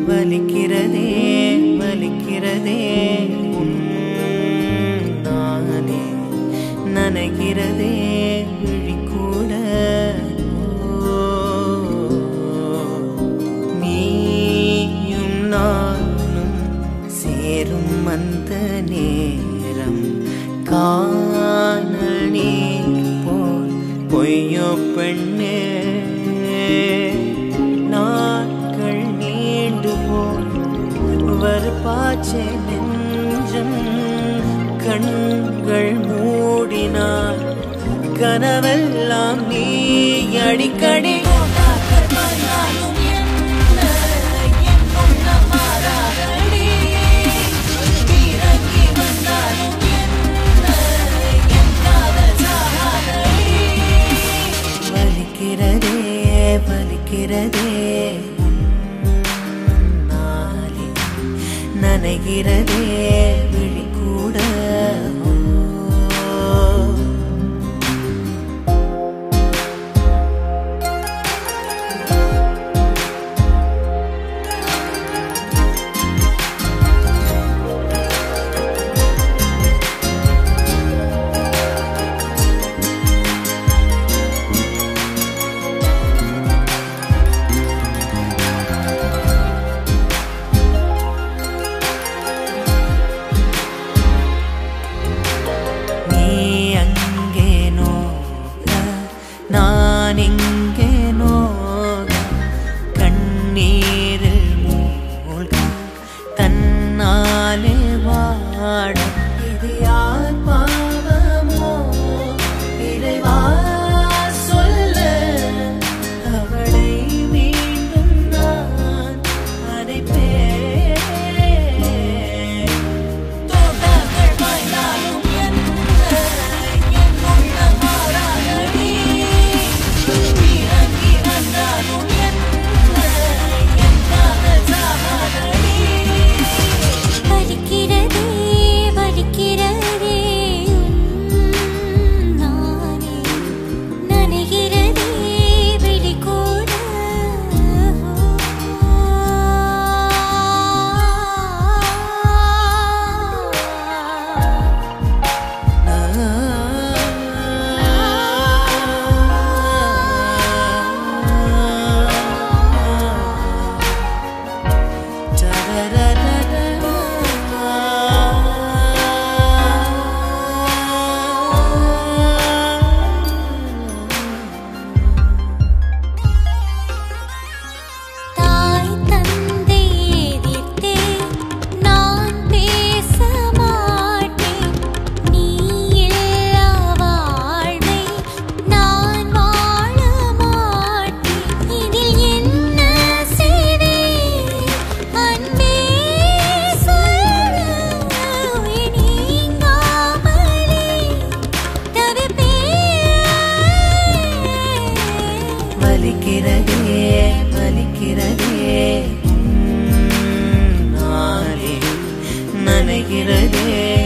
வலிக்கிறதே வலிக்கிறதே உன்னாலே நனைகிறதே விழிக்கூட நீயும் நானும் சேரும் அந்த நேரம் காணல் நீர் போல் பொய்யோ பெண்ணே நாட்கள் நீண்டு போல் வருப்பாச்சே நெஞ்சம் கண்கள் மூடினார் கனவெல்லாம் நீ அடிக்கடி வலிக்கிறதே வலிக்கிறதே உன்னாலே நனைகிறதே விழிக்கூட நீ அங்கே நோக நான் இங்கே நோக கண்ணீரில் மூழ்க தன்னாலே வாட இது யார் பாவமோ இறைவா சொல்ல அவளை மீண்டும் நான் அடைப்பேன் தோட்டங்கள் வாய்ந்தாலும் என்ன என் உள்ளம் மாறாதடி இறங்கி வந்தாலும் என்ன என் காதல் சாகாதடி வலிக்கிறதே வலிக்கிறதே உன்னாலே நனைகிறதே விழிக்கூட தாய் தந்தை எதிர்த்தே நான் பேச மாட்டேன் நீ இல்லா வாழ்வை நான் வாழ மாட்டேன் இதில் என்ன செய்வேன் அன்பே சொல்ல உயிர் நீங்காமலே தவிப்பேன் வலிக்கிறதே வலிக்கிறதே உன்னாலே நனைகிறதே